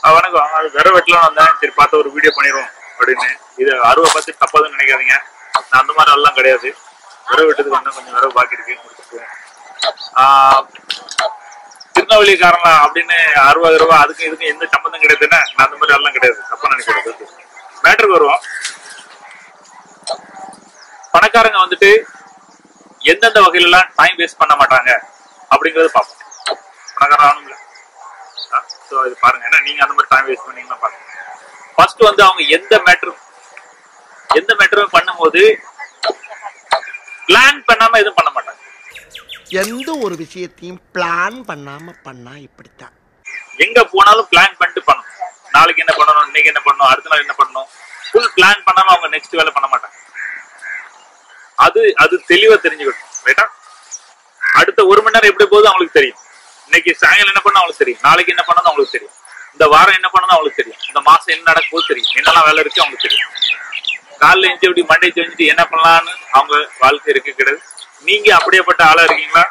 ஆ, வணக்கம் அது விர வெட்டலாம் வந்தேன் சரி பார்த்து ஒரு வீடியோ பண்ணிடுவோம் அப்படின்னு இது அருவை பார்த்து தப்பாதுன்னு நினைக்காதீங்க நான் அந்த மாதிரி எல்லாம் கிடையாது விர வெட்டதுக்கு வந்தேன் கொஞ்சம் விரவு பாக்கி இருக்கு முடிச்சுக்குவோம் ஆ, திருநெல்வேலிக்காரங்களா அப்படின்னு அறுபது ரூபா அதுக்கு இதுக்கு எந்த சம்பந்தம் கிடையாதுன்னா நான் அந்த மாதிரி எல்லாம் கிடையாது தப்பா நினைக்கிறது மேட்டருக்கு வருவோம் பணக்காரங்க வந்துட்டு எந்தெந்த வகையில எல்லாம் டைம் வேஸ்ட் பண்ண மாட்டாங்க அப்படிங்கறது பார்ப்போம் பணக்காரன் ஆகணும்ல ஸோ இது பாருங்க ஏன்னா நீங்க அந்த மாதிரி டைம் வேஸ்ட் பண்ணீங்கன்னா பாருங்க ஃபர்ஸ்ட் வந்து அவங்க எந்த மேட்டரும் எந்த மேட்டரும் பண்ணும்போது பிளான் பண்ணாம எதுவும் பண்ண மாட்டாங்க எந்த ஒரு விஷயத்தையும் பிளான் பண்ணாம பண்ணா இப்படித்தான் எங்க போனாலும் பிளான் பண்ணிட்டு பண்ணணும் நாளைக்கு என்ன பண்ணணும் இன்னைக்கு என்ன பண்ணணும் அடுத்த நாள் என்ன பண்ணணும் ஃபுல் பிளான் பண்ணாம அவங்க நெக்ஸ்ட் வேலை பண்ண மாட்டாங்க அது அது தெளிவா தெரிஞ்சுக்கணும் ரைட்டா அடுத்த ஒரு மணி நேரம் எப்படி போகுது அவங்களுக்கு தெரியும் இன்னைக்கு சாயங்காலம் என்ன பண்ணணும் அவங்களுக்கு தெரியும் நாளைக்கு என்ன பண்ணணும் அவங்களுக்கு தெரியும் இந்த வாரம் என்ன பண்ணணும் அவங்களுக்கு தெரியும் இந்த மாசம் என்ன நடக்க போகுது தெரியும் என்னெல்லாம் வேலை இருக்கு அவங்களுக்கு தெரியும் காலைல எஞ்சி அப்படி மண்டை செஞ்சுட்டு என்ன பண்ணலாம்னு அவங்க வாழ்க்கை இருக்கு கிடையாது நீங்க அப்படியேப்பட்ட ஆளா இருக்கீங்களா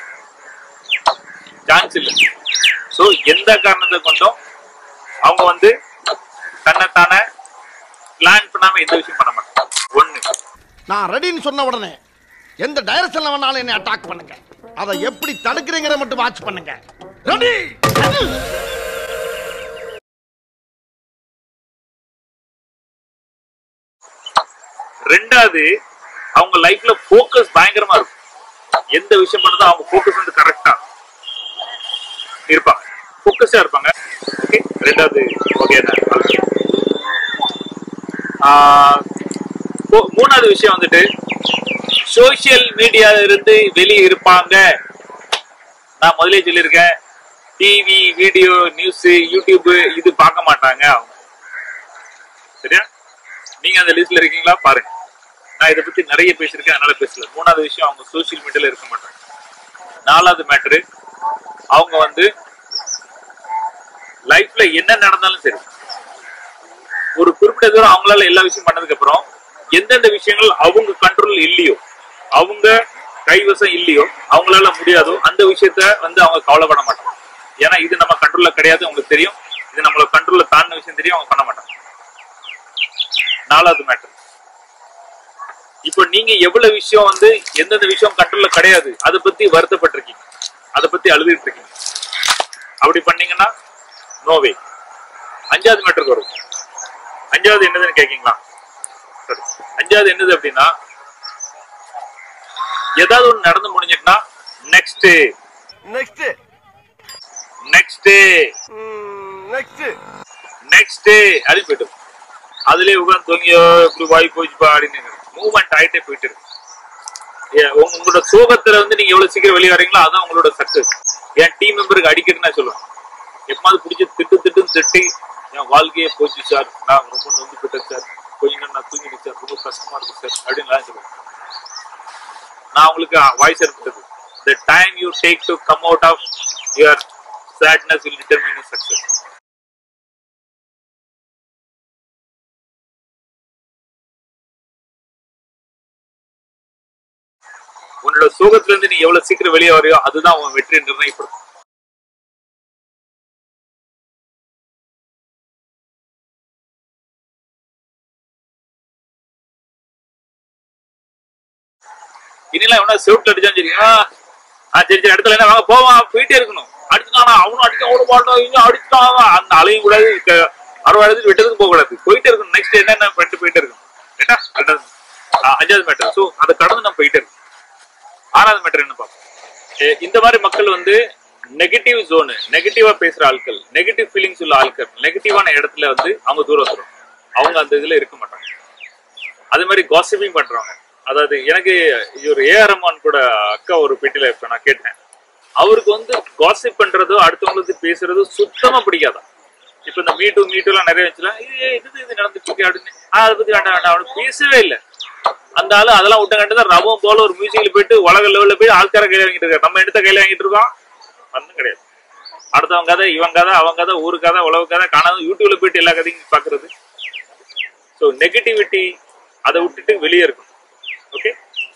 சான்ஸ் இல்லை சோ எந்த காரணத்தை கொண்டும் அவங்க வந்து தன்னைத்தானே பிளான் பண்ணாம எந்த விஷயம் பண்ண மாட்டாங்க ஒண்ணு நான் ரெடின்னு சொன்ன உடனே எந்த டைரக்ஷன்ல வேணாலும் என்னை அட்டாக் பண்ணுங்க அதை எப்படி தடுக்கிறீங்கிற மட்டும் வாட்ச் பண்ணுங்க ரெடி ரெண்டாவது அவங்க லைஃப்ல ஃபோக்கஸ் பயங்கரமா இருக்கும் எந்த விஷயம் பண்ணதோ அவங்க ஃபோக்கஸ் வந்து கரெக்டா இருப்பாங்க ஃபோக்கஸா இருப்பாங்க ஓகே ரெண்டாவது ஓகே மூணாவது விஷயம் வந்துட்டு சோசியல் மீடியால இருந்து வெளியே இருப்பாங்க நான் முதலே சொல்லியிருக்கேன் டிவி வீடியோ நியூஸ் யூடியூப் இது பார்க்க மாட்டாங்க அவங்க சரியா நீங்க அந்த லிஸ்ட்ல இருக்கீங்களா பாருங்க நான் இதை பத்தி நிறைய பேசியிருக்கேன் அதனால பேசல மூணாவது விஷயம் அவங்க சோசியல் மீடியால இருக்க மாட்டாங்க நாலாவது மேட்ரு அவங்க வந்து லைஃப்ல என்ன நடந்தாலும் சரி ஒரு குறிப்பிட்ட தூரம் அவங்களால எல்லா விஷயம் பண்ணதுக்கு அப்புறம் எந்தெந்த விஷயங்கள் அவங்க கண்ட்ரோல் இல்லையோ அவங்க கைவசம் இல்லையோ அவங்களால முடியாதோ அந்த விஷயத்த வந்து அவங்க கவலைப்பட மாட்டாங்க ஏன்னா இது நம்ம கண்ட்ரோல்ல கிடையாது அவங்களுக்கு தெரியும் இது நம்மளோட கண்ட்ரோல்ல தாண்டின விஷயம் தெரியும் அவங்க பண்ண மாட்டாங்க நாலாவது மேட்டர் இப்போ நீங்க எவ்வளவு விஷயம் வந்து எந்தெந்த விஷயம் கண்ட்ரோல்ல கிடையாது அதை பத்தி வருத்தப்பட்டிருக்கீங்க அதை பத்தி அழுதுட்டு இருக்கீங்க அப்படி பண்ணீங்கன்னா நோவே அஞ்சாவது மேட்டருக்கு வரும் அஞ்சாவது என்னதுன்னு கேக்கீங்களா சரி அஞ்சாவது என்னது அப்படின்னா ஏதாவது ஒண்ணு நடந்து முடிஞ்சிட்டுனா next next next next next அது போயிட்டு அதுலயே உட்காந்து தூங்கியோ இப்படி வாய் போச்சுப்பா அப்படின்னு மூவ்மெண்ட் ஆயிட்டே போயிட்டு இருக்கு ஏ, உங்க- உங்களோட சோகத்துல வந்து நீங்க எவ்வளவு சீக்கிரம் வெளியே வரீங்களோ அதான் உங்களோட சக்சஸ் என் டீம் மெம்பருக்கு அடிக்கடி நான் சொல்லுவேன் எப்பமாவது பிடிச்சி திட்டு திட்டுன்னு திட்டி என் வாழ்க்கையே போச்சு சார் நான் ரொம்ப நொந்து போயிட்டேன் சார் கொஞ்ச நேரம் நான் தூங்கிட்டேன் சார் ரொம்ப கஷ்டமா இருக்கு சார் அப்படின்னு நான் சொல்லுவேன் நான் உங்களுக்கு வாய்ஸ் இருக்கிறது the time you take to come out of your sadness will determine your success உன்னோட சோகத்துல இருந்து நீ எவ்வளவு சீக்கிரம் வெளியே வரையோ அதுதான் உன் வெற்றி நிர்ணயிப்படும் இனிலாம் எவனா செவுட்ல அடிச்சான்னு சரி ஆ ஆ, சரி சரி இடத்துல என்ன வாங்க போவான் போயிட்டே இருக்கணும் அடிச்சுட்டானா அவனும் அடிக்க அவ்வளவு மாட்டோம் இவனும் அடிச்சுட்டான் அவன். அந்த அலையும் கூடாது க- அறுபது இடத்துக்கு விட்டதுக்கு போக கூடாது போயிட்டே இருக்கணும் நெக்ஸ்ட் என்னென்ன பண்ணிட்டு போயிட்டே இருக்கணும் ஏட்டா ரெண்டாவது ஆ, அஞ்சாவது மேட்டர் ஸோ அதை கடந்து நம்ம போயிட்டே இருக்கணும் ஆறாவது மேட்டர் என்ன பார்ப்போம் எ- இந்த மாதிரி மக்கள் வந்து நெகட்டிவ் ஜோனு நெகட்டிவா பேசுற ஆட்கள் நெகட்டிவ் ஃபீலிங்ஸ் உள்ள ஆட்கள் நெகட்டிவான இடத்துல வந்து அவங்க தூரம் வந்துடும் அவங்க அந்த இதுல இருக்க மாட்டாங்க அதே மாதிரி காசிப்பிங் பண்றாங்க அதாவது எனக்கு இவர் ஏஆர் ரஹ்மான் கூட அக்கா ஒரு பேட்டியில இப்ப நான் கேட்டேன் அவருக்கு வந்து காசிப் பண்றதோ அடுத்தவங்களுக்கு பேசுறதோ சுத்தமா பிடிக்காதான் இப்ப இந்த மீட்டு மீட்டு எல்லாம் நிறைய வச்சுல இது இது இது நடந்துட்டு இருக்கு அப்படின்னு ஆ, அதை பத்தி வேண்டாம் வேண்டாம் அவனு பேசவே இல்லை அந்த ஆளு அதெல்லாம் விட்ட கண்டுதான் ரவம் போல ஒரு மியூசிக்ல போயிட்டு உலக லெவல்ல போய் ஆள்கார கையில வாங்கிட்டு இருக்காரு நம்ம எடுத்த கையில வாங்கிட்டு இருக்கோம் ஒன்றும் கிடையாது அடுத்தவங்க கதை இவன் கதை அவன் கதை ஊரு கதை உலக கதை காணாத யூடியூப்ல போயிட்டு எல்லா கதையும் பாக்குறது ஸோ நெகட்டிவிட்டி அதை விட்டுட்டு வெளியே இருக்கும் ஓகே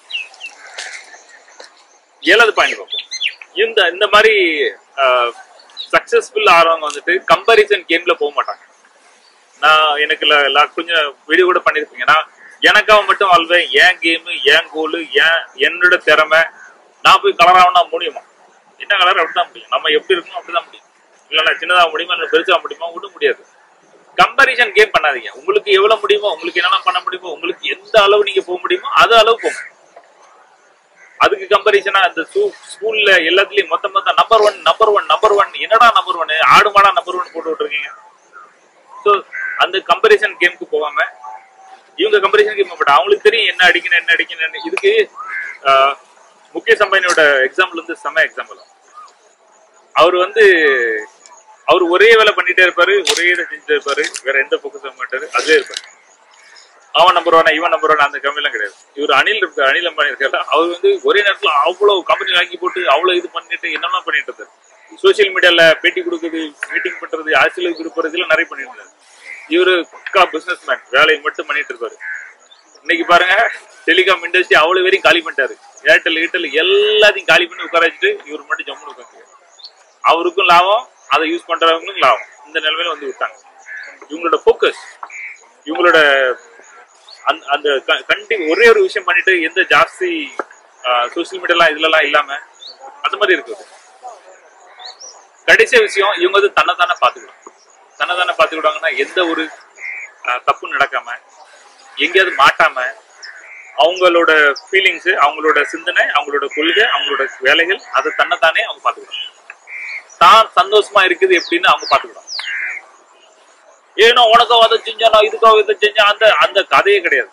ஏழாவது பாயிண்ட் பார்ப்போம் இந்த இந்த மாதிரி சக்சஸ்ஃபுல் ஆறவங்க வந்துட்டு கம்பேரிசன் கேம்ல போக மாட்டாங்க நான் எனக்கு ல- ல- கொஞ்சம் வீடியோ கூட பண்ணிருப்பீங்க நான் எனக்காக மட்டும் வாழ்வேன் என் கேமு என் கோலு என் என்னோட திறமை நான் போய் கலர் ஆகணும்னா முடியுமா என்ன கலர் அப்படிதான் முடியும் நம்ம எப்படி இருக்கணும் அப்படிதான் முடியும் இல்லைன்னா சின்னதாக முடியுமா இல்லை பெருசாக முடியுமா விட முடியாது கம்பேரிசன் கேம் பண்ணாதீங்க உங்களுக்கு எவ்வளவு முடியுமோ உங்களுக்கு என்னென்ன பண்ண முடியுமோ உங்களுக்கு எந்த அளவு நீங்க போக முடியுமோ அது அளவு போங்க அதுக்கு கம்பேரிசனா அந்த ஸ்கூல்ல எல்லாத்துலயும் மொத்த மொத்தம் number one number one number one என்னடா நம்பர் ஒன் ஆடு மாடா நம்பர் ஒன் போட்டு விட்டுருக்கீங்க ஸோ அந்த கம்பேரிசன் கேமுக்கு போகாம இவங்க கம்பேரிசன் கேம் பட் அவங்களுக்கு தெரியும் என்ன அடிக்கணும் என்ன அடிக்கணும் இதுக்கு ஆஹ், முகேஷ் அம்பானியோட எக்ஸாம்பிள் வந்து செம்ம எக்ஸாம்பிள் அவர் வந்து அவர் ஒரே வேலை பண்ணிட்டே இருப்பாரு ஒரே இதை செஞ்சுட்டே இருப்பாரு வேற எந்த ஃபோக்கஸ் மாட்டாரு அதுவே இருப்பாரு அவன் நம்பர் ஒன் இவன் நம்பர் ஒன் அந்த கம்பெனிலாம் கிடையாது இவர் அனில் இருக்கு அனில் அம்பானி இருக்காரு அவர் வந்து ஒரே நேரத்துல அவ்வளவு கம்பெனி வாங்கி போட்டு அவ்வளவு இது பண்ணிட்டு என்னெல்லாம் பண்ணிட்டு இருந்தாரு சோசியல் மீடியால பேட்டி கொடுக்குறது மீட்டிங் பண்றது அரசியலுக்கு கொடுப்பது இதெல்லாம் நிறைய பண்ணிட்டு இருந்தாரு இவரு பக்கா பிசினஸ் மேன் வேலையை மட்டும் பண்ணிட்டு இருப்பாரு இன்னைக்கு பாருங்க டெலிகாம் இண்டஸ்ட்ரி அவ்வளவு வரையும் காலி பண்ணிட்டாரு ஏர்டெல் ஏர்டெல் எல்லாத்தையும் காலி பண்ணி உட்கார வச்சுட்டு இவர் மட்டும் ஜம்முன்னு உட்காந்து அவருக்கும் லாபம் அதை யூஸ் பண்றவங்களுக்கும் லாபம் இந்த நிலைமையில வந்து விட்டாங்க இவங்களோட ஃபோக்கஸ் இவங்களோட அந்த அந்த கண்டி ஒரே ஒரு விஷயம் பண்ணிட்டு எந்த ஜாஸ்தி சோசியல் மீடியாலாம் இதுலலாம் இல்லாம அந்த மாதிரி இருக்குது கடைசி விஷயம் இவங்க வந்து தன்னை தானே பார்த்துக்கிடும் தன்னை தானே பார்த்துக்கிட்டாங்கன்னா எந்த ஒரு ஆஹ், தப்பும் நடக்காம எங்கேயாவது மாட்டாம அவங்களோட ஃபீலிங்ஸ் அவங்களோட சிந்தனை அவங்களோட கொள்கை அவங்களோட வேலைகள் அதை தன்னைத்தானே அவங்க பார்த்துக்கிடும் தான் சந்தோஷமா இருக்குது எப்படின்னு அவங்க பார்த்துக்கிடும் ஏனோ உனக்காக அதை செஞ்சா நான் இதுக்காக இதை செஞ்சேன் அந்த அந்த கதையே கிடையாது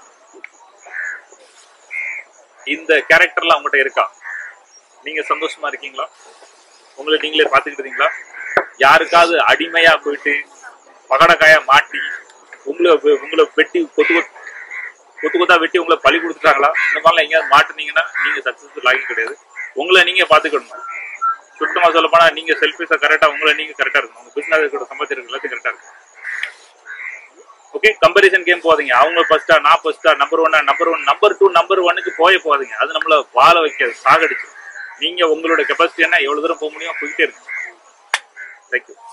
இந்த கேரக்டர்லாம் அவங்ககிட்ட இருக்கா நீங்க சந்தோஷமா இருக்கீங்களா உங்களை நீங்களே பார்த்துக்கிட்டீங்களா யாருக்காவது அடிமையா போயிட்டு பகடக்காயா மாட்டி உங்களை வெ- உங்களை வெட்டி கொத்து கொத்து கொத்து கொத்தா வெட்டி உங்களை பழி கொடுத்துட்டாங்களா இந்த மாதிரிலாம் எங்கேயாவது மாட்டுனீங்கன்னா நீங்க சக்சஸ்ஃபுல் ஆகி கிடையாது உங்களை நீங்க பார்த்துக்கணும் சுத்தமா சொல்ல போனா நீங்க செல்ஃபிஸா கரெக்டா உங்களை நீங்க கரெக்டா இருக்கணும் உங்க பிசினஸ் இருக்கட்டும் சம்பாதிச்சிருக்க எல்லாத்தையும் கரெக்டா இருக்கும் ஓகே கம்பேரிசன் கேம் போகாதீங்க அவங்க ஃபர்ஸ்டா நான் ஃபர்ஸ்டா நம்பர் ஒன்னா number one number two number ஒன்னுக்கு போய போகாதீங்க அது நம்மள வாழ வைக்காது சாகடிச்சு நீங்க உங்களோட கெப்பாசிட்டி என்ன எவ்வளவு தூரம் போக முடியும் போயிட்டே இருக்கு தேங்க்யூ